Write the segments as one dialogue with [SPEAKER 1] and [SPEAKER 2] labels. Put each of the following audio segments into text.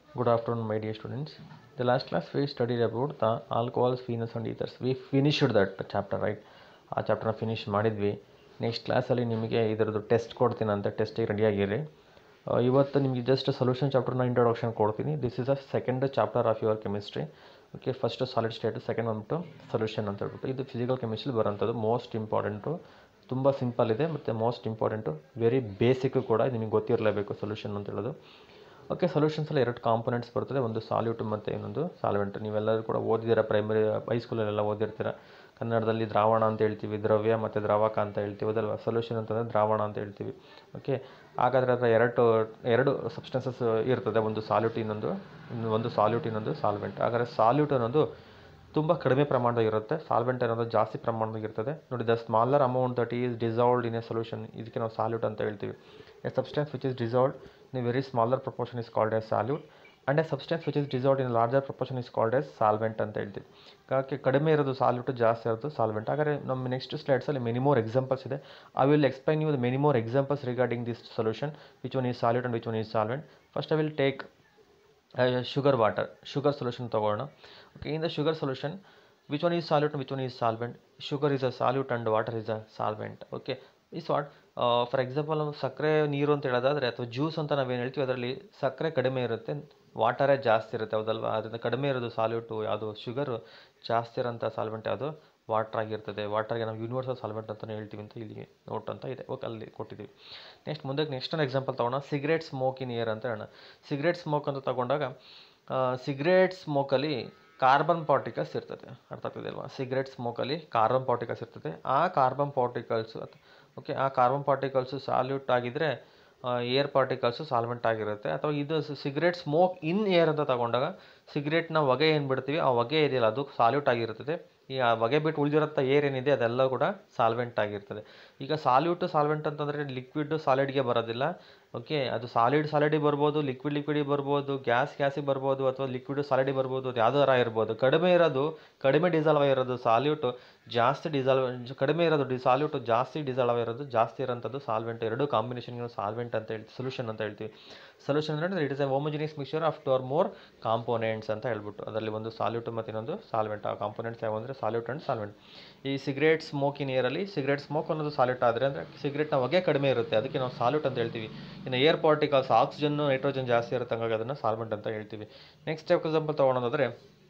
[SPEAKER 1] Good afternoon, my dear students. The last class we studied about the alcohols, phenyls and ethers. We finished that chapter, right? ಆ ಚಾಪ್ಟರ್ನ finish ಮಾಡಿದ್ವಿ next ಕ್ಲಾಸಲ್ಲಿ ನಿಮಗೆ ಇದರದ್ದು test ಕೊಡ್ತೀನಿ ಅಂತ ಟೆಸ್ಟಿಗೆ ರೆಡಿಯಾಗಿರಿ ಇವತ್ತು ನಿಮಗೆ ಜಸ್ಟ್ ಸೊಲ್ಯೂಷನ್ ಚಾಪ್ಟರ್ನ ಇಂಟ್ರೊಡಕ್ಷನ್ ಕೊಡ್ತೀನಿ this is a second chapter of your chemistry okay first solid state second ಬಂದ್ಬಿಟ್ಟು ಸೊಲ್ಯೂಷನ್ ಅಂತ ಹೇಳ್ಬಿಟ್ಟು ಇದು ಫಿಸಿಕಲ್ ಕೆಮಿಸ್ಟ್ರಿ ಬರೋಂಥದ್ದು ಮೋಸ್ಟ್ ಇಂಪಾರ್ಟೆಂಟು ತುಂಬ ಸಿಂಪಲ್ ಇದೆ ಮತ್ತು ಮೋಸ್ಟ್ ಇಂಪಾರ್ಟೆಂಟು ವೆರಿ ಬೇಸಿಕ್ಕು ಕೂಡ ನಿಮಗೆ ಗೊತ್ತಿರಲೇಬೇಕು ಸೊಲ್ಯೂಷನ್ ಅಂತ ಹೇಳೋದು ಓಕೆ ಸೊಲ್ಯೂಷನ್ಸಲ್ಲಿ ಎರಡು ಕಾಂಪೊನೆಂಟ್ಸ್ ಬರ್ತದೆ ಒಂದು ಸಾಲ್ಯೂಟ್ ಮತ್ತು ಇನ್ನೊಂದು ಸಾಲ್ವೆಂಟ್ ನೀವೆಲ್ಲರೂ ಕೂಡ ಓದಿದ್ದೀರ ಪ್ರೈಮರಿ ಹೈಸ್ಕೂಲಲ್ಲೆಲ್ಲ ಓದಿರ್ತೀರ ಕನ್ನಡದಲ್ಲಿ ದ್ರಾವಣ ಅಂತ ಹೇಳ್ತೀವಿ ದ್ರವ್ಯ ಮತ್ತು ದ್ರಾವಕ ಅಂತ ಹೇಳ್ತೀವಿ ಅದಲ್ವ ಸೊಲ್ಯೂಷನ್ ಅಂತಂದರೆ ದ್ರಾವಣ ಅಂತ ಹೇಳ್ತೀವಿ ಓಕೆ ಹಾಗಾದರೆ ಅದರ ಎರಡು ಎರಡು ಸಬ್ಸ್ಟೆನ್ಸಸ್ ಇರ್ತದೆ ಒಂದು ಸಾಲ್ಯೂಟ್ ಇನ್ನೊಂದು ಇನ್ನು ಒಂದು ಸಾಲ್ಯೂಟ್ ಇನ್ನೊಂದು ಸಾಲ್ವೆಂಟ್ ಹಾಗಾದರೆ ಸಾಲ್ಯೂಟ್ ಅನ್ನೋದು ತುಂಬ ಕಡಿಮೆ ಪ್ರಮಾಣದಾಗ ಇರುತ್ತೆ ಸಾಲ್ವೆಂಟ್ ಅನ್ನೋದು ಜಾಸ್ತಿ ಪ್ರಮಾಣದಾಗ ಇರ್ತದೆ ನೋಡಿ the smaller amount that is dissolved in a solution ಇದಕ್ಕೆ ನಾವು ಸಾಲ್ಯೂಟ್ ಅಂತ ಹೇಳ್ತೀವಿ a substance which is dissolved in a very smaller proportion is called as solute and a substance which is dissolved in larger proportion is called as solvent ಅಂತ ಹೇಳ್ತೀವಿ ಹಾಗಾಗಿ ಕಡಿಮೆ ಇರೋದು salute ಜಾಸ್ತಿ ಇರೋದು ಸಾಲ್ವೆಂಟ್ ಹಾಗಾದರೆ ನಮ್ಮ ನೆಕ್ಸ್ಟ್ ಸ್ಲೈಡ್ಸಲ್ಲಿ ಮೆನಿ ಮೋರ್ ಎಕ್ಸಾಂಪಲ್ಸ್ ಇದೆ I will explain you the many more examples regarding this solution which one is solute and which one is solvent first I will take sugar water sugar solution ತೊಗೊಳ್ಳೋಣ okay in the sugar solution which one is solute which one is solvent sugar is a solute and water is a solvent okay is what for example ನಾವು ಸಕ್ಕರೆ ನೀರು ಅಂತ ಹೇಳೋದಾದರೆ ಅಥವಾ juice ಅಂತ ನಾವೇನು ಹೇಳ್ತೀವಿ ಅದರಲ್ಲಿ ಸಕ್ಕರೆ ಕಡಿಮೆ ಇರುತ್ತೆ ವಾಟರೇ ಜಾಸ್ತಿ ಇರುತ್ತೆ ಹೌದಲ್ವಾ ಅದರಿಂದ ಕಡಿಮೆ ಇರೋದು ಸಾಲ್ಯೂಟು ಯಾವುದು ಶುಗರು ಜಾಸ್ತಿ ಇರೋಂಥ ಸಾಲ್ವೆಂಟ್ ಯಾವುದು ವಾಟರ್ ಆಗಿರ್ತದೆ ವಾಟರ್ಗೆ ನಾವು ಯೂನಿವರ್ಸಲ್ ಸಾಲ್ವೆಂಟ್ ಅಂತಲೇ ಹೇಳ್ತೀವಿ ಅಂತ ಇಲ್ಲಿ ನೋಟ್ ಅಂತ ಇದೆ ಓಕೆ ಅಲ್ಲಿ ಕೊಟ್ಟಿದ್ದೀವಿ ನೆಕ್ಸ್ಟ್ ಮುಂದೆ ನೆಕ್ಸ್ಟ್ ಒಂದು ಎಕ್ಸಾಂಪಲ್ ತೊಗೊಳೋಣ ಸಿಗರೇಟ್ ಸ್ಮೋಕ್ ಇನ್ ಇಯರ್ ಅಂತ ಹೇಳೋಣ ಸಿಗರೇಟ್ ಸ್ಮೋಕ್ ಅಂತ ತಗೊಂಡಾಗ ಸಿಗರೇಟ್ ಸ್ಮೋಕಲ್ಲಿ ಕಾರ್ಬನ್ ಪಾರ್ಟಿಕಲ್ಸ್ ಇರ್ತದೆ ಅರ್ಥ ಆಗ್ತದೆ ಅಲ್ವಾ ಸಿಗರೇಟ್ ಸ್ಮೋಕಲ್ಲಿ ಕಾರ್ಬನ್ ಪಾರ್ಟಿಕಲ್ಸ್ ಇರ್ತದೆ ಆ ಕಾರ್ಬನ್ ಪಾರ್ಟಿಕಲ್ಸು ಓಕೆ ಆ ಕಾರ್ಬನ್ ಪಾರ್ಟಿಕಲ್ಸು ಸಾಲ್ಯೂಟ್ ಆಗಿದ್ದರೆ ಏರ್ ಪಾರ್ಟಿಕಲ್ಸು ಸಾಲ್ವೆಂಟ್ ಆಗಿರುತ್ತೆ ಅಥವಾ ಇದು ಸಿಗರೇಟ್ ಸ್ಮೋಕ್ ಇನ್ ಏರ್ ಅಂತ ತಗೊಂಡಾಗ ಸಿಗರೇಟ್ನ ಹೊಗೆ ಏನು ಬಿಡ್ತೀವಿ ಆ ಹೊಗೆ ಇದೆಯಲ್ಲ ಅದು ಸಾಲ್ಯೂಟ್ ಆಗಿರ್ತದೆ ಈ ಆ ಹೊಗೆ ಬಿಟ್ಟು ಉಳಿದಿರೋಂಥ ಏರ್ ಏನಿದೆ ಅದೆಲ್ಲ ಕೂಡ ಸಾಲ್ವೆಂಟ್ ಆಗಿರ್ತದೆ ಈಗ ಸಾಲ್ಯೂಟು ಸಾಲ್ವೆಂಟ್ ಅಂತಂದರೆ ಲಿಕ್ವಿಡ್ ಸಾಲಿಡ್ಗೆ ಬರೋದಿಲ್ಲ ಓಕೆ ಅದು ಸಾಲಿಡ್ ಸಾಲಿಡಿಗೆ ಬರ್ಬೋದು ಲಿಕ್ವಿಡ್ ಲಿಕ್ವಿಡಿಗೆ ಬರ್ಬೋದು ಗ್ಯಾಸ್ ಗ್ಯಾಸಿಗೆ ಬರ್ಬೋದು ಅಥವಾ ಲಿಕ್ವಿಡ್ ಸಾಲಿಡಿಗೆ ಬರ್ಬೋದು ಅದು ಯಾವ್ದಾರ ಇರ್ಬೋದು ಕಡಿಮೆ ಇರೋದು ಕಡಿಮೆ ಡಿಸಾಲ್ವ್ ಇರೋದು ಸಾಲ್ಯೂಟು ಜಾಸ್ತಿ ಡಿಸಾಲ್ವ್ ಕಡಿಮೆ ಇರೋದು ಡಿ ಸಾಲ್ಯೂಟು ಜಾಸ್ತಿ ಡಿಸಾಲ್ವ್ ಇರೋದು ಜಾಸ್ತಿ ಇರೋಂಥದ್ದು ಸಾಲ್ವೆಂಟ್ ಎರಡು ಕಾಂಬಿನೇಷನ್ಗೆ ಸಾಲ್ವೆಂಟ್ ಅಂತ ಹೇಳ್ತೀವಿ ಸೊಲ್ಯೂಷನ್ ಅಂತ ಹೇಳ್ತೀವಿ ಸೊಲ್ಯೂಷನ್ ಅಂದರೆ it is a homogeneous mixture of two or more components ಅಂತ ಹೇಳ್ಬಿಟ್ಟು ಅದರಲ್ಲಿ ಒಂದು ಸಾಲ್ಯೂಟ್ ಮತ್ತು ಇನ್ನೊಂದು ಸಾಲ್ವೆಂಟ್ ಆ ಕಾಂಪೋನೆಂಟ್ಸ್ ಯಾವ ಅಂದರೆ ಸಾಲ್ಯೂಟ್ ಆ್ಯಂಡ್ ಸಾಲ್ವೆಂಟ್ ಈ ಸಿಗರೇಟ್ ಸ್ಮೋಕ್ ಇನ್ ಏರಲ್ಲಿ ಸಿಗರೇಟ್ ಸ್ಮೋಕ್ ಅನ್ನೋದು ಸಾಲ್ಯೂಟ್ ಆದರೆ ಅಂದರೆ ಸಿಗರೇಟ್ನ ಹೊಗೆ ಕಡಿಮೆ ಇರುತ್ತೆ ಅದಕ್ಕೆ ನಾವು ಸಾಲ್ಯೂಟ್ ಅಂತ ಹೇಳ್ತೀವಿ ಇನ್ನು ಏರ್ ಪಾರ್ಟಿಕಲ್ಸ್ ಆಕ್ಸಿಜನ್ನು ನೈಟ್ರೋಜನ್ ಜಾಸ್ತಿ ಇರುತ್ತೆ ಹಂಗಾಗಿ ಅದನ್ನು ಸಾಲ್ವೆಂಟ್ ಅಂತ ಹೇಳ್ತೀವಿ ನೆಕ್ಸ್ಟ್ ಎಕ್ಸಾಂಪಲ್ ತೊಗೊಳೋದಾದರೆ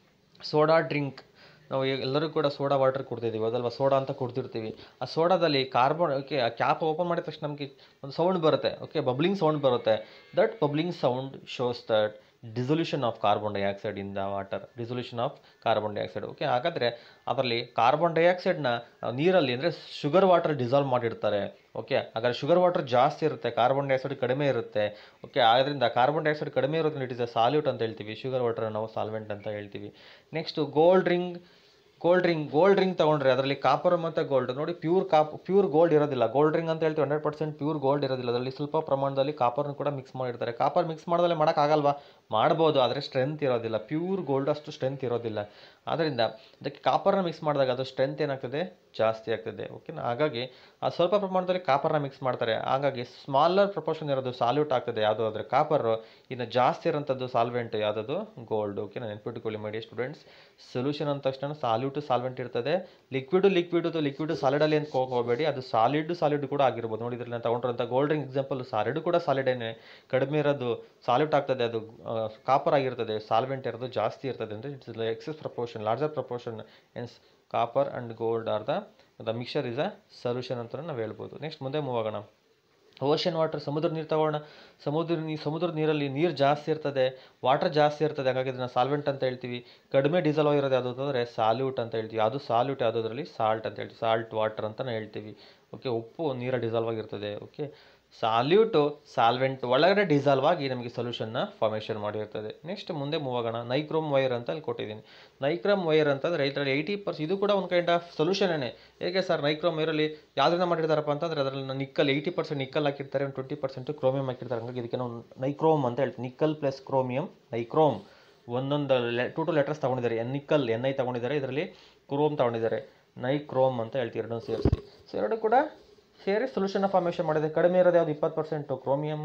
[SPEAKER 1] ಸೋಡಾ ಡ್ರಿಂಕ್ ನಾವು ಎಲ್ಲರೂ ಕೂಡ ಸೋಡಾ ವಾಟರ್ ಕುಡ್ತಿದ್ದೀವಿ ಅದಲ್ವಾ ಸೋಡಾ ಅಂತ ಕುಡ್ತಿರ್ತೀವಿ ಆ ಸೋಡಾದಲ್ಲಿ ಕಾರ್ಬನ್ ಓಕೆ ಆ ಕ್ಯಾಪ್ ಓಪನ್ ಮಾಡಿದ ತಕ್ಷಣ ನಮಗೆ ಒಂದು ಸೌಂಡ್ ಬರುತ್ತೆ ಓಕೆ ಬಬ್ಲಿಂಗ್ ಸೌಂಡ್ ಬರುತ್ತೆ that bubbling sound shows that dissolution of carbon dioxide in the water dissolution of carbon dioxide okay ಹಾಗಾದರೆ ಅದರಲ್ಲಿ ಕಾರ್ಬನ್ ಡೈಆಕ್ಸೈಡ್ನ ನೀರಲ್ಲಿ ಅಂದರೆ ಶುಗರ್ ವಾಟರ್ ಡಿಸಾಲ್ವ್ ಮಾಡಿರ್ತಾರೆ ಓಕೆ ಹಾಗಾದ್ರೆ ಶುಗರ್ ವಾಟರ್ ಜಾಸ್ತಿ ಇರುತ್ತೆ ಕಾರ್ಬನ್ ಡೈಆಕ್ಸೈಡ್ ಕಡಿಮೆ ಇರುತ್ತೆ ಓಕೆ ಆದ್ದರಿಂದ ಕಾರ್ಬನ್ ಡೈಆಕ್ಸೈಡ್ ಕಡಿಮೆ ಇರೋದ್ರಿಂದ ಇಟ್ ಇಸ್ ಅ ಸಾಲ್ಯೂಟ್ ಅಂತ ಹೇಳ್ತೀವಿ ಶುಗರ್ ವಾಟರ್ ನಾವು ಸಾಲ್ವೆಂಟ್ ಅಂತ ಹೇಳ್ತೀವಿ next gold ring gold ring gold ring ತೊಗೊಂಡ್ರೆ ಅದರಲ್ಲಿ ಕಾಪರ್ ಮತ್ತು ಗೋಲ್ಡ್ ನೋಡಿ ಪ್ಯೂರ್ ಕಾಪ್ ಪ್ಯೂರ್ ಗೋಲ್ಡ್ ಇರೋದಿಲ್ಲ ಗೋಲ್ಡ್ ರಿಂಗ್ ಅಂತ ಹೇಳ್ತೀವಿ ಹಂಡ್ರೆಡ್ ಪರ್ಸೆಂಟ್ ಪ್ಯೂರ್ ಗೋಲ್ಡ್ ಇರೋದಿಲ್ಲ ಅದರಲ್ಲಿ ಸ್ವಲ್ಪ ಪ್ರಮಾಣದಲ್ಲಿ ಕಾಪರ್ನ ಕೂಡ ಮಿಕ್ಸ್ ಮಾಡಿರ್ತಾರೆ ಕಾಪರ್ ಮಿಕ್ಸ್ ಮಾಡಿದ್ರೆ ಮಾಡೋಕ್ಕಾಗಲ್ವಾ ಮಾಡ್ಬೋದು ಆದರೆ ಸ್ಟ್ರೆಂತ್ ಇರೋದಿಲ್ಲ ಪ್ಯೂರ್ ಗೋಲ್ಡ್ ಅಷ್ಟು ಸ್ಟ್ರೆಂತ್ ಇರೋದಿಲ್ಲ ಆದ್ದರಿಂದ ಅದಕ್ಕೆ ಕಾಪರ್ನ ಮಿಕ್ಸ್ ಮಾಡಿದಾಗ ಅದು ಸ್ಟ್ರೆಂತ್ ಏನಾಗ್ತದೆ ಜಾಸ್ತಿ ಆಗ್ತದೆ ಓಕೆನಾ ಹಾಗಾಗಿ ಆ ಸ್ವಲ್ಪ ಪ್ರಮಾಣದಲ್ಲಿ ಕಾಪರ್ನ ಮಿಕ್ಸ್ ಮಾಡ್ತಾರೆ ಹಾಗಾಗಿ ಸ್ಮಾಲರ್ ಪ್ರಪೋರ್ಷನ್ ಇರೋದು ಸಾಲ್ಯೂಟ್ ಆಗ್ತದೆ ಯಾವುದು ಆದರೆ ಕಾಪರು ಇನ್ನು ಜಾಸ್ತಿ ಇರೋಂಥದ್ದು ಸಾಲ್ವೆಂಟ್ ಯಾವುದದು ಗೋಲ್ಡ್ ಓಕೆನಾ ನೆನ್ಪಿಟ್ಕೊಳ್ಳಿ ಮೈ ಸ್ಟೂಡೆಂಟ್ಸ್ ಸೊಲ್ಯೂಷನ್ ಅಂದ ತಕ್ಷಣ ಸಾಲ್ಯೂಟು ಸಾಲ್ವೆಂಟ್ ಇರ್ತದೆ ಲಿಕ್ವಿಡ್ ಲಿಕ್ವಿಡ್ ಲಿಕ್ವಿಡ್ ಸಾಲಿಡಲ್ಲಿ ಅಂತ ಹೋಗಬೇಡಿ ಅದು ಸಾಲಿಡ್ ಸಾಲಿಡ್ ಕೂಡ ಆಗಿರ್ಬೋದು ನೋಡಿ ಇದರಲ್ಲಿ ನಾನು ತಗೊಂಡ್ರಂಥ ಗೋಲ್ಡ್ ರಿಂಗ್ ಎಕ್ಸಾಂಪಲ್ ಸಾಲಿಡ್ ಕೂಡ ಸಾಲಿಡೇನೆ ಕಡಿಮೆ ಇರೋದು ಸಾಲ್ಯೂಟ್ ಆಗ್ತದೆ ಅದು ಕಾಪರ್ ಆಗಿರ್ತದೆ ಸಾಲ್ವೆಂಟ್ ಇರೋದು ಜಾಸ್ತಿ ಇರ್ತದೆ ಅಂದರೆ it's excess proportion larger proportion ಎನ್ಸ್ copper and gold are the the mixer is a solution ಅಂತ ನಾವು ಹೇಳ್ಬೋದು ನೆಕ್ಸ್ಟ್ ಮುಂದೆ ಮೂವ್ ಆಗೋಣ ಓಷನ್ ವಾಟರ್ ಸಮುದ್ರ ನೀರು ತಗೋಣ ಸಮುದ್ರ ನೀರು ಸಮುದ್ರ ನೀರಲ್ಲಿ ನೀರು ಜಾಸ್ತಿ ಇರ್ತದೆ ವಾಟರ್ ಜಾಸ್ತಿ ಇರ್ತದೆ ಹಾಗಾಗಿ ಅದನ್ನು ಸಾಲ್ವೆಂಟ್ ಅಂತ ಹೇಳ್ತೀವಿ ಕಡಿಮೆ ಡೀಸೆಲ್ ಇರೋದು ಯಾವುದು ಅಂದರೆ ಸಾಲ್ಯೂಟ್ ಅಂತ ಹೇಳ್ತೀವಿ ಅದು ಸಾಲ್ಯೂಟ್ ಯಾವುದರಲ್ಲಿ ಸಾಲ್ಟ್ ಅಂತ ಹೇಳ್ತೀವಿ ಸಾಲ್ಟ್ ವಾಟರ್ ಅಂತ ಹೇಳ್ತೀವಿ ಓಕೆ ಉಪ್ಪು ನೀರ ಡಿಸಾಲ್ವ್ ಆಗಿರ್ತದೆ ಓಕೆ ಸಾಲ್ಯೂಟು ಸಾಲ್ವೆಂಟ್ ಒಳಗಡೆ ಡಿಸಾಲ್ವ್ ಆಗಿ ನಮಗೆ ಸೊಲ್ಯೂಷನ್ನ ಫಾರ್ಮೇಷನ್ ಮಾಡಿರ್ತದೆ ನೆಕ್ಸ್ಟ್ ಮುಂದೆ ಮೂವ್ ಆಗೋಣ ನೈಕ್ರೋಮ್ ವೈರ್ ಅಂತ ಅಲ್ಲಿ ಕೊಟ್ಟಿದ್ದೀನಿ ನೈಕ್ರೋಮ್ ವೈರ್ ಅಂತಂದರೆ ಇದರಲ್ಲಿ ಏಯ್ಟಿ ಪರ್ಸೆಂಟ್ ಇದು ಕೂಡ ಒಂದು ಕೈಂಡ್ ಆಫ್ ಸೊಲ್ಯೂಷನ್ನೇ ಹೇಗೆ ಸರ್ ನೈಕ್ರೋಮ್ ವೈರಲ್ಲಿ ಯಾವುದರಿಂದ ಮಾಡಿರ್ತಾರಪ್ಪ ಅಂತಂದರೆ ಅದರಲ್ಲಿ ನಿಕ್ಕಲ್ ಏಯ್ಟಿ ಪರ್ಸೆಂಟ್ ನಿಕ್ಕಲ್ ಹಾಕಿರ್ತಾರೆ ಒಂದು ಟ್ವೆಂಟಿ ಪರ್ಸೆಂಟ್ ಕ್ರೋಮಿಯಂ ಹಾಕಿರ್ತಾರೆ ಹಂಗಾಗಿ ಇದಕ್ಕೆ ನಾವು ನೈಕ್ರೋಮ್ ಅಂತ ಹೇಳ್ತೀವಿ ನಿಕ್ಕಲ್ ಪ್ಲಸ್ ಕ್ರೋಮಿಯಂ ನೈಕ್ರೋಮ್ ಒಂದೊಂದು ಲೆ ಟು ಟು ಲೆಟರ್ಸ್ ತೊಗೊಂಡಿದ್ದಾರೆ ಎನ್ ನಿಕ್ಕಲ್ ಎನ್ ಐ ತೊಗೊಂಡಿದ್ದಾರೆ ಇದರಲ್ಲಿ ಕ್ರೋಮ್ ತೊಗೊಂಡಿದ್ದಾರೆ ನೈಕ್ರೋಮ್ ಅಂತ ಹೇಳ್ತೀವಿ ಎರಡನ್ನೂ ಸೇರಿಸಿ ಸೊ ಎರಡು ಕೂಡ ಸೇರಿ ಸೊಲ್ಯೂಷನ್ನ ಫಾರ್ಮೇಷನ್ ಮಾಡಿದೆ ಕಡಿಮೆ ಇರೋದು ಯಾವುದು ಇಪ್ಪತ್ತು ಪರ್ಸೆಂಟು ಕ್ರೋಮಿಯಮ್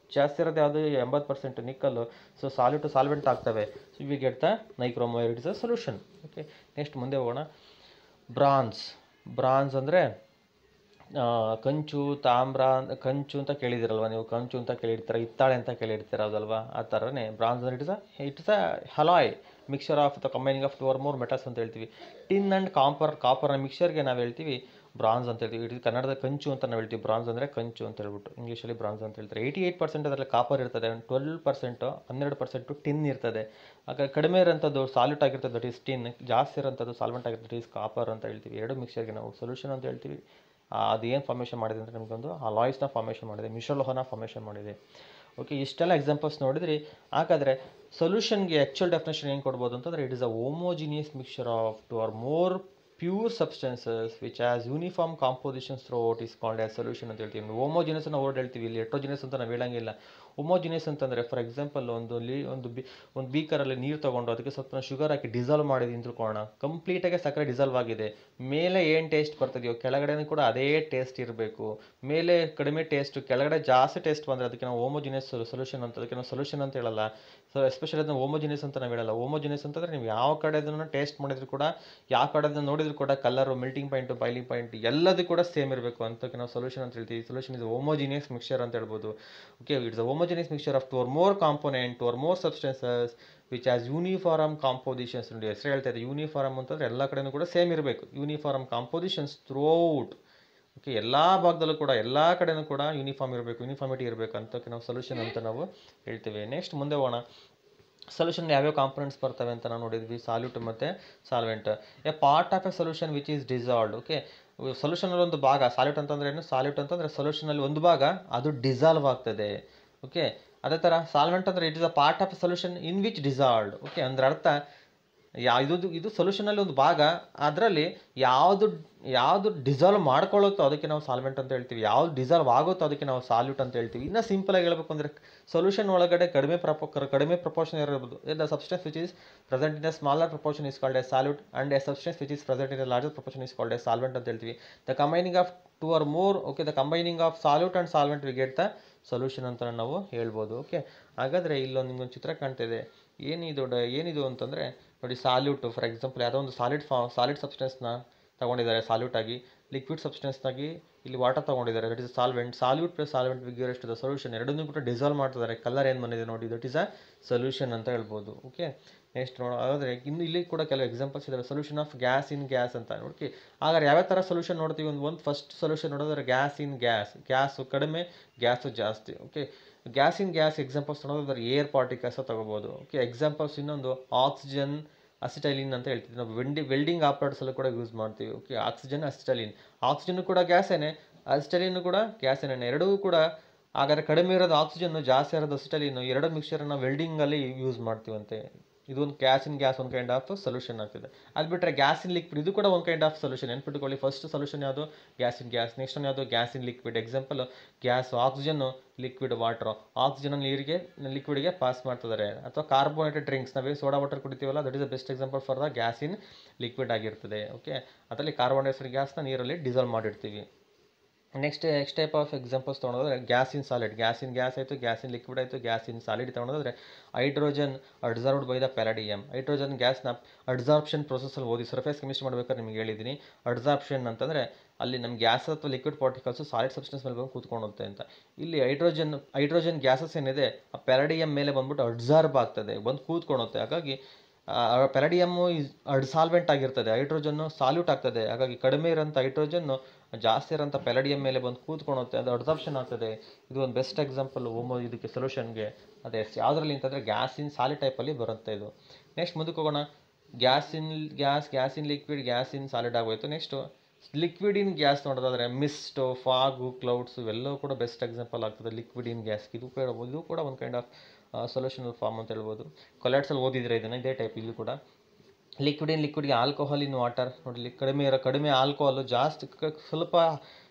[SPEAKER 1] ಜಾಸ್ತಿ ಇರೋದು ಯಾವುದು ಎಂಬತ್ತು percent nickel so solid to solvent ಆಗ್ತವೆ so we get the nichrome wire is a solution okay next ಮುಂದೆ ಹೋಗೋಣ ಬ್ರಾನ್ಸ್ ಬ್ರಾನ್ಸ್ ಅಂದರೆ ಕಂಚು ತಾಮ್ರ ಕಂಚು ಅಂತ ಕೇಳಿದಿರಲ್ವ ನೀವು ಕಂಚು ಅಂತ ಕೇಳಿರ್ತೀರ ಹಿತ್ತಾಳೆ ಅಂತ ಕೇಳಿರ್ತೀರ ಹೌದಲ್ವಾ ಆ ಥರನೇ ಬ್ರಾನ್ಸ್ ಅಂದರೆ it's a it's a alloy mixer of the combining of two or more metals ಅಂತ ಹೇಳ್ತೀವಿ ಟಿನ್ ಆ್ಯಂಡ್ ಕಾಪರ್ ಕಾಪರ್ನ ಮಿಕ್ಸರ್ಗೆ ನಾವು ಹೇಳ್ತೀವಿ ಬ್ರಾನ್ಸ್ ಅಂತ ಹೇಳ್ತೀವಿ ಇಟ್ ಕನ್ನಡದ ಕಂಚು ಅಂತ ನಾವು ಹೇಳ್ತೀವಿ ಬ್ರಾನ್ಸ್ ಅಂದರೆ ಕಂಚು ಅಂತ ಹೇಳ್ಬಿಟ್ಟು ಇಂಗ್ಲೀಷಲ್ಲಿ ಬ್ರಾನ್ಸ್ ಅಂತ ಹೇಳ್ತಾರೆ ಏಯ್ಟಿ ಏಯ್ಟ್ ಪರ್ಸೆಂಟ್ ಅದರಲ್ಲಿ ಕಾಪರ್ ಇರ್ತದೆ ಟ್ವೆಲ್ ಪರ್ಸೆಂಟು ಹನ್ನೆರಡು ಪರ್ಸೆಂಟು ಟಿನ್ ಇರ್ತದೆ ಆಗ ಕಡಿಮೆ ಇರೋಂಥದ್ದು ಸಾಲ್ಯೂಟ್ ಆಗಿರ್ತದೆ ದಟ್ ಈಸ್ ಟಿನ್ ಜಾಸ್ತಿ ಇರೋಂಥದ್ದು ಸಾಲ್ವೆಂಟ್ ಆಗಿರ್ತದೆ ಈಸ್ ಕಾಪರ್ ಅಂತ ಹೇಳ್ತೀವಿ ಎರಡು ಮಿಕ್ಸರ್ಗೆ ನಾವು ಸೊಲ್ಯೂಷನ್ ಅಂತ ಹೇಳ್ತೀವಿ ಅದು ಏನು ಫಾರ್ಮೇಷನ್ ಮಾಡಿದೆ ಅಂದರೆ ನಮಗೊಂದು ಆ ಲಾಯ್ಸ್ನ ಫಾರ್ಮೇಷನ್ ಮಾಡಿದೆ ಮಿಶ್ರಲೋಹನ ಫಾರ್ಮೇಷನ್ ಮಾಡಿದೆ ಓಕೆ ಇಷ್ಟೆಲ್ಲ ಎಕ್ಸಾಂಪಲ್ಸ್ ನೋಡಿದ್ರಿ ಹಾಗಾದರೆ ಸೊಲ್ಯೂಷನ್ಗೆ ಆ್ಯಕ್ಚುಯಲ್ ಡೆಫಿನೇಷನ್ ಏನು ಕೊಡ್ಬೋದು ಅಂತಂದರೆ it is a homogeneous mixture of two or more pure substances which has uniform compositions throughout is called as solution ಅಂತ ಹೇಳ್ತೀವಿ ಹೋಮೋಜಿನಿಯಸ್ ನಾವು ವರ್ಡ್ ಹೇಳ್ತೀವಿ ಇಲ್ಲಿ ಎಟ್ರೋಜಿನಿಯಸ್ ಅಂತ ನಾವು ಹೇಳಂಗಿಲ್ಲ ಹೋಮೋಜಿನಿಯಸ್ ಅಂತಂದರೆ ಫಾರ್ ಎಕ್ಸಾಂಪಲ್ ಒಂದು ಲಿ ಒಂದು ಬಿ ಒಂದು ಬೀಕರಲ್ಲಿ ನೀರು ತೊಗೊಂಡು ಅದಕ್ಕೆ ಸ್ವಲ್ಪ ಶುಗರ್ ಹಾಕಿ ಡಿಸಾಲ್ವ್ ಮಾಡಿದ್ವಿ ತಿಳ್ಕೊಳ್ಳೋಣ ಕಂಪ್ಲೀಟಾಗಿ ಸಕ್ಕರೆ ಡಿಸಾಲ್ವ್ ಆಗಿದೆ ಮೇಲೆ ಏನು ಟೇಸ್ಟ್ ಬರ್ತದೆಯೋ ಕೆಳಗಡೆನೂ ಕೂಡ ಅದೇ ಟೇಸ್ಟ್ ಇರಬೇಕು ಮೇಲೆ ಕಡಿಮೆ ಟೇಸ್ಟ್ ಕೆಳಗಡೆ ಜಾಸ್ತಿ ಟೇಸ್ಟ್ ಬಂದರೆ ಅದಕ್ಕೆ ನಾವು ಹೋಮೋಜಿನಿಯಸ್ ಸೊಲ್ಯೂಷನ್ ಅಂತ ಅದಕ್ಕೆ ನಾವು ಸೊಲ್ಯೂಷನ್ ಅಂತ ಹೇಳಲ್ಲ ಸೊ ಎಸ್ಪೆಷಲಿ ಅದನ್ನ ಹೋಮೋಜಿನಿಯಸ್ ಅಂತ ನಾವು ಹೇಳಲ್ಲ ಹೋಮೋಜಿನಿಯಸ್ ಅಂತಂದರೆ ನೀವು ಯಾವ ಕಡೆದನ್ನು ಟೇಸ್ಟ್ ಮಾಡಿದ್ರು ಕೂಡ ಯಾವ ಕಡೆದನ್ನು ನೋಡಿದ್ರು ಕೂಡ colour melting point boiling point ಎಲ್ಲದೂ ಕೂಡ ಸೇಮ್ ಇರಬೇಕು ಅಂತಕ್ಕೆ ನಾವು ಸೊಲ್ಯೂಷನ್ ಅಂತ ಹೇಳ್ತೀವಿ ಸೊಲ್ಯೂಷನ್ ಇಸ್ ಹೋಮೋಜಿನಿಯಸ್ ಮಿಕ್ಸ್ಚರ್ ಅಂತ ಹೇಳ್ಬೋದು okay it's a homogeneous mixture of two or more component two or more substances which has uniform compositions ನೋಡಿ ಹೆಸರು ಹೇಳ್ತಾ ಇದೆ ಯೂನಿಫಾರ್ಮ್ ಅಂತಂದರೆ ಎಲ್ಲ ಕಡೆನೂ ಕೂಡ ಸೇಮ್ ಇರಬೇಕು ಯೂನಿಫಾರ್ಮ್ ಕಾಂಪೋಸಿಷನ್ಸ್ ಥ್ರೂಔಟ್ ಓಕೆ ಎಲ್ಲ ಭಾಗದಲ್ಲೂ ಕೂಡ ಎಲ್ಲ ಕಡೆನೂ ಕೂಡ ಯೂನಿಫಾರ್ಮ್ ಇರಬೇಕು ಯೂನಿಫಾರ್ಮಿಟಿ ಇರಬೇಕು ಅಂತಕ್ಕೆ ನಾವು ಸೊಲ್ಯೂಷನ್ ಅಂತ ನಾವು ಹೇಳ್ತೀವಿ ನೆಕ್ಸ್ಟ್ ಮುಂದೆ ಹೋಗೋಣ ಸೊಲ್ಯೂಷನ್ ಯಾವ್ಯಾವ ಕಾಂಪೊನೆಂಟ್ಸ್ ಬರ್ತವೆ ಅಂತ ನಾವು ನೋಡಿದ್ವಿ ಸಾಲ್ಯೂಟ್ ಮತ್ತು solvent a part of a solution which is dissolved okay ಸೊಲ್ಯೂಷನಲ್ಲಿ ಒಂದು ಭಾಗ ಸಾಲ್ಯೂಟ್ ಅಂತಂದ್ರೆ ಏನು ಸಾಲ್ಯೂಟ್ ಅಂತಂದರೆ ಸೊಲ್ಯೂಷನಲ್ಲಿ ಒಂದು ಭಾಗ ಅದು ಡಿಸಾಲ್ವ್ ಆಗ್ತದೆ ಓಕೆ ಅದೇ ಥರ ಸಾಲ್ವೆಂಟ್ ಅಂದರೆ it is a part of a solution in which dissolved okay ಅಂದ್ರೆ ಅರ್ಥ ಯಾ ಇದು ಇದು ಸೊಲ್ಯೂಷನಲ್ಲಿ ಒಂದು ಭಾಗ ಅದರಲ್ಲಿ ಯಾವುದು ಯಾವುದು ಡಿಸಾಲ್ವ್ ಮಾಡ್ಕೊಳ್ಳುತ್ತೋ ಅದಕ್ಕೆ ನಾವು ಸಾಲ್ವೆಂಟ್ ಅಂತ ಹೇಳ್ತೀವಿ ಯಾವ್ದು ಡಿಸಾಲ್ವ್ ಆಗುತ್ತೋ ಅದಕ್ಕೆ ನಾವು ಸಾಲ್ಯೂಟ್ ಅಂತ ಹೇಳ್ತೀವಿ ಇನ್ನು ಸಿಂಪಲಾಗಿ ಹೇಳ್ಬೇಕು ಅಂದರೆ ಸೊಲ್ಯೂಷನ್ ಒಳಗಡೆ ಕಡಿಮೆ ಪ್ರಪೋ ಕಡಿಮೆ ಪ್ರಪೋರ್ಷನ್ ಇರಬಹುದು the substance which is present in a smaller proportion is called a solute and a substance which is present in a larger proportion is called a solvent ಅಂತ ಹೇಳ್ತೀವಿ the combining of two or more okay the combining of solute and solvent we get the solution ಅಂತ ನಾವು ಹೇಳ್ಬೋದು okay ಹಾಗಾದರೆ ಇಲ್ಲೊಂದು ನಿಮ್ಗೊಂದು ಚಿತ್ರ ಕಾಣ್ತಿದೆ ಏನಿದು ಡ ಏನಿದು ಅಂತಂದರೆ ನೋಡಿ ಸಾಲ್ಯೂಟ್ ಫಾರ್ ಎಕ್ಸಾಂಪಲ್ ಯಾವುದೋ ಒಂದು ಸಾಲಿಡ್ ಫಾ ಸಾಲಿಡ್ ಸಬ್ಸ್ಟೆನ್ಸ್ನ ತಗೊಂಡಿದ್ದಾರೆ ಸಾಲ್ಯೂಟ್ ಆಗಿ ಲಿಕ್ವಿಡ್ ಸಬ್ಸ್ಟೆನ್ಸ್ನಾಗಿ ಇಲ್ಲಿ ವಾಟರ್ ತಗೊಂಡಿದ್ದಾರೆ that is solvent solute plus solvent ವಿಗ್ಯೂರೆಸ್ಟ್ ದ ಸೊಲ್ಯೂಷನ್ ಎರಡನ್ನೂ ಕೂಡ ಡಿಸಾಲ್ವ್ ಮಾಡ್ತಿದ್ದಾರೆ ಕಲರ್ ಏನು ಬಂದಿದೆ ನೋಡಿ ದಟ್ ಇಸ್ ಅ ಸೊಲ್ಯೂಷನ್ ಅಂತ ಹೇಳ್ಬೋದು ಓಕೆ ನೆಕ್ಸ್ಟ್ ನೋಡೋ ಹಾಗಾದರೆ ಇನ್ನು ಇಲ್ಲಿ ಕೂಡ ಕೆಲವು ಎಕ್ಸಾಂಪಲ್ಸ್ ಇದಾವೆ solution of gas in gas ಅಂತ ನೋಡಿ ಹಾಗಾದ್ರೆ ಯಾವ ಥರ ಸೊಲ್ಯೂಷನ್ ನೋಡ್ತೀವಿ ಒಂದು ಒಂದು ಫಸ್ಟ್ ಸೊಲ್ಯೂಷನ್ ನೋಡೋದ್ರೆ ಗ್ಯಾಸ್ ಇನ್ ಗ್ಯಾಸ್ ಗ್ಯಾಸು ಕಡಿಮೆ ಗ್ಯಾಸು ಜಾಸ್ತಿ okay gas in gas examples ನೋಡೋದಾದ್ರೆ ಏರ್ ಪಾರ್ಟಿಕಲ್ಸ್ ತಗೋಬೋದು ಓಕೆ ಎಕ್ಸಾಂಪಲ್ಸ್ ಇನ್ನೊಂದು ಆಕ್ಸಿಜನ್ ಅಸಿಟೈಲಿನ್ ಅಂತ ಹೇಳ್ತೀವಿ ನಾವು ವೆಂಡಿ ವೆಲ್ಡಿಂಗ್ ಆಪರೇಟ್ಸಲ್ಲೂ ಕೂಡ ಯೂಸ್ ಮಾಡ್ತೀವಿ ಓಕೆ ಆಕ್ಸಿಜನ್ ಅಸಿಟೈಲಿನ್ ಆಕ್ಸಿಜನ್ ಕೂಡ ಗ್ಯಾಸೇನೆ ಅಸಿಟೈಲಿನ್ ಕೂಡ ಗ್ಯಾಸೇನೆ ಎರಡೂ ಕೂಡ ಹಾಗಾದ್ರೆ ಕಡಿಮೆ ಇರೋದು ಆಕ್ಸಿಜನ್ ಜಾಸ್ತಿ ಇರೋದು ಅಸಿಟೈಲಿನ್ ಎರಡು ಮಿಕ್ಸ್ಚರನ್ನು ವೆಲ್ಡಿಂಗಲ್ಲಿ ಯೂಸ್ ಮಾಡ್ತೀವಂತೆ ಇದೊಂದು ಗ್ಯಾಸ್ ಇನ್ ಗ್ಯಾಸ್ ಒಂದು ಕೈಂಡ್ ಆಫ್ ಸೊಲ್ಯೂಷನ್ ಆಗ್ತಿದೆ ಅದು ಬಿಟ್ಟರೆ ಗ್ಯಾಸ್ ಇನ್ ಲಿಕ್ವಿಡ್ ಇದು ಕೂಡ ಒಂದು ಕೈಂಡ್ ಆಫ್ ಸೊಲ್ಯೂಷನ್ ನೆನ್ಪಿಟ್ಕೊಳ್ಳಿ ಫಸ್ಟ್ ಸೊಲ್ಯೂಷನ್ ಯಾವುದು gas in gas next one ಯಾವುದು gas in liquid example gas oxygen liquid water oxygen ನೀರಿಗೆ ಲಿಕ್ವಿಡ್ಗೆ ಪಾಸ್ ಮಾಡ್ತಿದ್ದಾರೆ ಅಥವಾ ಕಾರ್ಬೋನೇಟೆಡ್ ಡ್ರಿಂಕ್ಸ್ ನಾವೇ ಸೋಡಾ ವಾಟರ್ ಕುಡಿತೀವಲ್ಲ that is the best example for the gas in liquid ಆಗಿರ್ತದೆ okay ಅದರಲ್ಲಿ ಕಾರ್ಬನ್ ಡೈಆಕ್ಸೈಡ್ ಗ್ಯಾಸ್ನ ನೀರಲ್ಲಿ ಡಿಸಾಲ್ವ್ ಮಾಡಿರ್ತೀವಿ next next type of examples ತೊಗೊಳೋದ್ರೆ gas in solid gas in gas ಆಯಿತು ಗ್ಯಾಸ್ ಇನ್ ಲಿಕ್ವಿಡ್ ಆಯಿತು ಗ್ಯಾಸ್ ಇನ್ ಸಾಲಿಡ್ ತೊಗೊಳೋದ್ರೆ hydrogen adsorbed by the palladium hydrogen ಗ್ಯಾಸ್ನ ಅಡ್ಸಾರ್ಪ್ಷನ್ ಪ್ರೊಸೆಸಲ್ಲಿ ಓದಿ ಸರ್ಫೇಸ್ ಕೆಮಿಸ್ಟ್ರಿ ಮಾಡ್ಬೇಕಾದ್ರೆ ನಿಮಗೆ ಹೇಳಿದ್ದೀನಿ ಅಡ್ಸಾರ್ಪ್ಷನ್ ಅಂತಂದರೆ ಅಲ್ಲಿ ನಮ್ಮ ಗ್ಯಾಸ್ ಅಥವಾ ಲಿಕ್ವಿಡ್ ಪಾರ್ಟಿಕಲ್ಸು ಸಾಲಿಡ್ ಸಬ್ಸ್ಟೆನ್ಸ್ ಮೇಲೆ ಬಂದು ಕೂತ್ಕೊಳ್ಳುತ್ತೆ ಅಂತ ಇಲ್ಲಿ ಹೈಡ್ರೋಜನ್ ಹೈಡ್ರೋಜನ್ ಗ್ಯಾಸಸ್ ಏನಿದೆ ಆ ಪ್ಯಾರಡಿಯಮ್ ಮೇಲೆ ಬಂದ್ಬಿಟ್ಟು ಅಡ್ಸಾರ್ಬ್ ಆಗ್ತದೆ ಬಂದು ಕೂತ್ಕೊಳ್ಳುತ್ತೆ ಹಾಗಾಗಿ ಪೆರಡಿಯಮ್ಮು ಇಸ್ ಅಡ್ಸಾಲ್ವೆಂಟ್ ಆಗಿರ್ತದೆ ಹೈಡ್ರೋಜನ್ನು ಸಾಲ್ಯೂಟ್ ಆಗ್ತದೆ ಹಾಗಾಗಿ ಕಡಿಮೆ ಇರೋಂಥ ಹೈಡ್ರೋಜನ್ನು ಜಾಸ್ತಿ ಇರೋಂಥ ಪೆರಡಿಯಮ್ ಮೇಲೆ ಬಂದು ಕೂತ್ಕೊಳ್ಳುತ್ತೆ ಅದು ಅಡ್ಸಾಪ್ಷನ್ ಆಗ್ತದೆ ಇದು ಒಂದು ಬೆಸ್ಟ್ ಎಕ್ಸಾಂಪಲ್ ಹೋಮೋ ಇದಕ್ಕೆ ಸೊಲ್ಯೂಷನ್ಗೆ ಅದೇ ಯಾವುದ್ರಲ್ಲಿ ಅಂತಂದರೆ ಗ್ಯಾಸ್ ಇನ್ ಸಾಲಿಡ್ ಟೈಪಲ್ಲಿ ಬರುತ್ತೆ ಇದು ನೆಕ್ಸ್ಟ್ ಮುಂದಕ್ಕೆ ಹೋಗೋಣ gas in gas gas in liquid gas in solid ಆಗೋಯ್ತು ನೆಕ್ಸ್ಟು ಲಿಕ್ವಿಡ್ ಇನ್ ಗ್ಯಾಸ್ ನೋಡೋದಾದ್ರೆ ಮಿಸ್ಟು ಫಾಗು ಕ್ಲೌಡ್ಸ್ ಇವೆಲ್ಲವೂ ಕೂಡ ಬೆಸ್ಟ್ ಎಕ್ಸಾಂಪಲ್ ಆಗ್ತದೆ ಲಿಕ್ವಿಡ್ ಇನ್ ಗ್ಯಾಸ್ ಇದು ಕೂಡ ಇದು ಕೂಡ ಒಂದು ಕೈಂಡ್ ಆಫ್ ಸೊಲ್ಯೂಷನ್ ಫಾರ್ಮ್ ಅಂತ ಹೇಳ್ಬೋದು ಕೊಲೆಟ್ಸಲ್ಲಿ ಓದಿದ್ರೆ ಇದನ್ನು ಇದೇ ಟೈಪ್ ಇದು ಕೂಡ ಲಿಕ್ವಿಡ್ ಇನ್ ಲಿಕ್ವಿಡ್ಗೆ ಆಲ್ಕೋಹಾಲ್ ಇನ್ ವಾಟರ್ ನೋಡಿ ಕಡಿಮೆ ಇರೋ ಕಡಿಮೆ ಆಲ್ಕೋಹಾಲು ಜಾಸ್ತಿ ಕ- ಸ್ವಲ್ಪ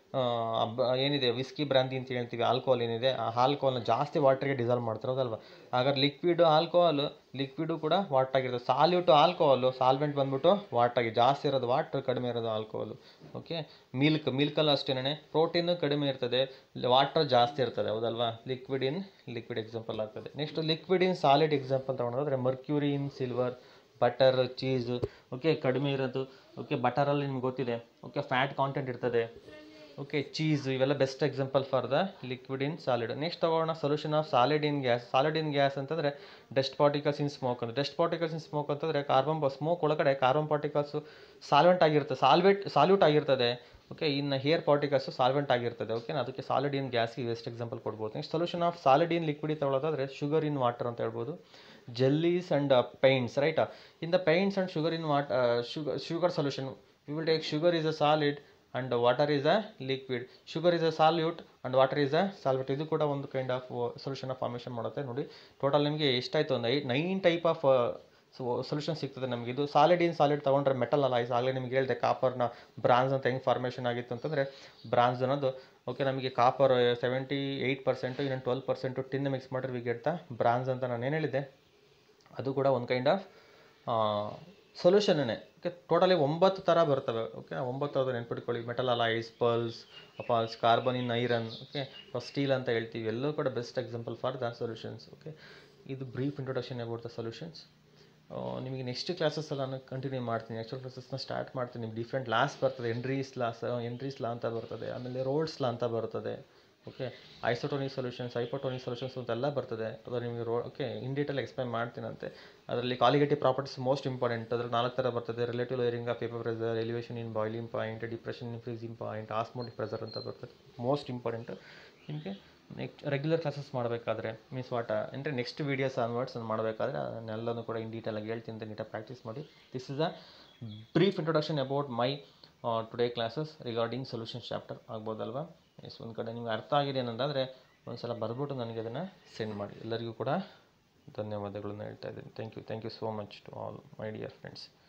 [SPEAKER 1] ಏನಿದೆ ವಿಸ್ಕಿ ಬ್ರಾಂತಿ ಅಂತ ಹೇಳ್ತೀವಿ ಆಲ್ಕೋಹಾಲ್ ಏನಿದೆ ಆ ಆಲ್ಕೋಹಾಲ್ನ ಜಾಸ್ತಿ ವಾಟರ್ಗೆ ಡಿಸಾಲ್ವ್ ಮಾಡ್ತಾರೆ ಹೌದಲ್ವಾ ಹಾಗಾದ್ರೆ ಲಿಕ್ವಿಡ್ ಆಲ್ಕೋಹಾಲ್ ಲಿಕ್ವಿಡು ಕೂಡ ವಾಟ್ ಆಗಿರುತ್ತೆ ಸಾಲ್ಯೂಟ್ ಆಲ್ಕೋಹಾಲು ಸಾಲ್ವೆಂಟ್ ಬಂದ್ಬಿಟ್ಟು ವಾಟ್ ಆಗಿ ಜಾಸ್ತಿ ಇರೋದು ವಾಟರ್ ಕಡಿಮೆ ಇರೋದು ಆಲ್ಕೋಹಾಲು ಓಕೆ ಮಿಲ್ಕ್ ಮಿಲ್ಕಲ್ಲೂ ಅಷ್ಟೇನೆ ಪ್ರೋಟೀನು ಕಡಿಮೆ ಇರ್ತದೆ ವಾಟರ್ ಜಾಸ್ತಿ ಇರ್ತದೆ ಹೌದಲ್ವಾ ಲಿಕ್ವಿಡ್ ಇನ್ ಲಿಕ್ವಿಡ್ ಎಕ್ಸಾಂಪಲ್ ಆಗ್ತದೆ next liquid in solid example ತೊಗೊಂಡೋದ್ರೆ mercury in silver butter cheese okay ಕಡಿಮೆ ಇರೋದು ಓಕೆ ಬಟರಲ್ಲಿ ನಿಮ್ಗೆ ಗೊತ್ತಿದೆ ಓಕೆ ಫ್ಯಾಟ್ ಕಾಂಟೆಂಟ್ ಇರ್ತದೆ ಓಕೆ ಚೀಸ್ ಇವೆಲ್ಲ best example for the liquid in solid next ತಗೋಣ solution of solid in gas solid in gas ಅಂತಂದರೆ ಡಸ್ಟ್ ಪಾರ್ಟಿಕಲ್ಸ್ ಇನ್ ಸ್ಮೋಕ್ ಅಂತ ಡಸ್ಟ್ ಪಾರ್ಟಿಕಲ್ಸ್ ಇನ್ ಸ್ಮೋಕ್ ಅಂತಂದರೆ ಕಾರ್ಬನ್ ಸ್ಮೋಕ್ ಒಳಗಡೆ carbon particles solvent ಆಗಿರುತ್ತೆ ಸಾಲ್ವೆಟ್ salute ಆಗಿರ್ತದೆ okay ಇನ್ನು hair particles solvent ಆಗಿರ್ತದೆ okay ಅದಕ್ಕೆ ಸಾಲಿಡ್ ಇನ್ ಗ್ಯಾಸ್ಗೆ ಬೆಸ್ಟ್ ಎಕ್ಸಾಂಪಲ್ ಕೊಡ್ಬೋದು next solution of solid in liquid ತಗೊಳ್ಳೋದಾದ್ರೆ ಶುಗರ್ ಇನ್ ವಾಟರ್ ಅಂತ ಹೇಳ್ಬೋದು jellies and paints right in the paints and sugar in what sugar sugar solution we will take sugar is a solid and water is a liquid sugar is a solute and water is a solvent ಇದು ಕೂಡ ಒಂದು kind of solution of formation ಮಾಡುತ್ತೆ ನೋಡಿ total ನಿಮಗೆ ಎಷ್ಟಾಯಿತು ಒಂದು ಐ nine type of so solution ಸಿಗ್ತದೆ ನಮಗೆ ಇದು ಸಾಲಿಡ್ ಇನ್ ಸಾಲಿಡ್ ತೊಗೊಂಡ್ರೆ ಮೆಟಲ್ ಅಲ್ಲ ಇದು ಆಗಲೇ ನಿಮ್ಗೆ ಹೇಳಿದೆ ಕಾಪರ್ನ ಬ್ರಾನ್ಸ್ ಅಂತ ಹೆಂಗೆ ಫಾರ್ಮೇಷನ್ ಆಗಿತ್ತು ಅಂತಂದರೆ ಬ್ರಾನ್ಸ್ ಅನ್ನೋದು ಓಕೆ ನಮಗೆ ಕಾಪರ್ ಸೆವೆಂಟಿ ಏಯ್ಟ್ ಪರ್ಸೆಂಟು ಇನ್ನೊಂದು ಟ್ವೆಲ್ ಪರ್ಸೆಂಟು ಟಿನ್ ಮಿಕ್ಸ್ ಮಾಡಿದ್ರೆ ವಿ ಗೆಟ್ ದ ಬ್ರಾನ್ಸ್ ಅಂತ ನಾನು ಏನು ಹೇಳಿದ್ದೆ ಅದು ಕೂಡ ಒಂದು ಕೈಂಡ್ ಆಫ್ ಸೊಲ್ಯೂಷನ್ನೇ ಓಕೆ ಟೋಟಲಿ ಒಂಬತ್ತು ಥರ ಬರ್ತವೆ ಓಕೆ ಒಂಬತ್ತು ಥರದ ನೆನ್ಪಿಟ್ಕೊಳ್ಳಿ metal alloys plus plus carbon in iron okay steel ಅಂತ ಹೇಳ್ತೀವಿ ಎಲ್ಲೂ ಕೂಡ best example for the solutions okay ಇದು brief introduction about the solutions ನಿಮಗೆ ನೆಕ್ಸ್ಟ್ ಕ್ಲಾಸಸ್ಸಲ್ಲಿ ನಾನು ಕಂಟಿನ್ಯೂ ಮಾಡ್ತೀನಿ ಆ್ಯಕ್ಚುಲ್ ಕ್ಲಾಸಸ್ನ ಸ್ಟಾರ್ಟ್ ಮಾಡ್ತೀನಿ ನಿಮ್ಗೆ ಡಿಫ್ರೆಂಟ್ ಲಾಸ್ ಬರ್ತದೆ ಎಂಡ್ರೀಸ್ ಲಾಸ್ ಎಂಡ್ರೀಸ್ ಲಾ ಅಂತ ಬರ್ತದೆ ಆಮೇಲೆ ರೋಡ್ಸ್ ಲಾ ಅಂತ ಬರ್ತದೆ okay isotonic solutions hypotonic solutions ಅಂತೆಲ್ಲ ಬರ್ತದೆ ಅದು ನಿಮಗೆ ರೋ ಓಕೆ ಇನ್ ಡೀಟೇಲ್ ಎಕ್ಸ್ಪ್ಲೈನ್ ಮಾಡ್ತೀನಂತೆ ಅದರಲ್ಲಿ ಕಾಲಿಗೇಟಿವ್ ಪ್ರಾಪರ್ಟೀಸ್ ಮೋಸ್ಟ್ ಇಂಪಾರ್ಟೆಂಟ್ ಅದ್ರಲ್ಲಿ ನಾಲ್ಕು ಥರ ಬರ್ತದೆ relative lowering of vapour pressure elevation in boiling point depression in freezing point osmotic pressure ಅಂತ ಬರ್ತದೆ ಮೋಸ್ಟ್ ಇಂಪಾರ್ಟೆಂಟ್ ನಿಮಗೆ ನೆಕ್ಸ್ಟ್ ರೆಗ್ಯುಲರ್ ಕ್ಲಾಸಸ್ ಮಾಡಬೇಕಾದ್ರೆ ಮೀನ್ಸ್ ವಾಟ ಅಂದರೆ ನೆಕ್ಸ್ಟ್ ವೀಡಿಯೋಸ್ ಆನ್ವರ್ಡ್ಸ್ ನಾನು ಮಾಡಬೇಕಾದ್ರೆ ಅದನ್ನೆಲ್ಲನೂ ಕೂಡ ಇನ್ ಡೀಟೇಲಾಗಿ ಹೇಳ್ತೀನಿ ಅಂತ ನೀಟಾಗಿ ಪ್ರಾಕ್ಟೀಸ್ ಮಾಡಿ this is a brief introduction about my today classes regarding solutions chapter ಆಗ್ಬೋದಲ್ವಾ ಎಸ್ ಒಂದು ಕಡೆ ನಿಮ್ಗೆ ಅರ್ಥ ಆಗಿದೆ ಏನಂದಾದರೆ ಒಂದು ಸಲ ಬರ್ಬಿಟ್ಟು ನನಗೆ ಅದನ್ನು ಸೆಂಡ್ ಮಾಡಿ ಎಲ್ಲರಿಗೂ ಕೂಡ ಧನ್ಯವಾದಗಳನ್ನು ಹೇಳ್ತಾ ಇದ್ದೀನಿ thank you thank you so much to all my dear friends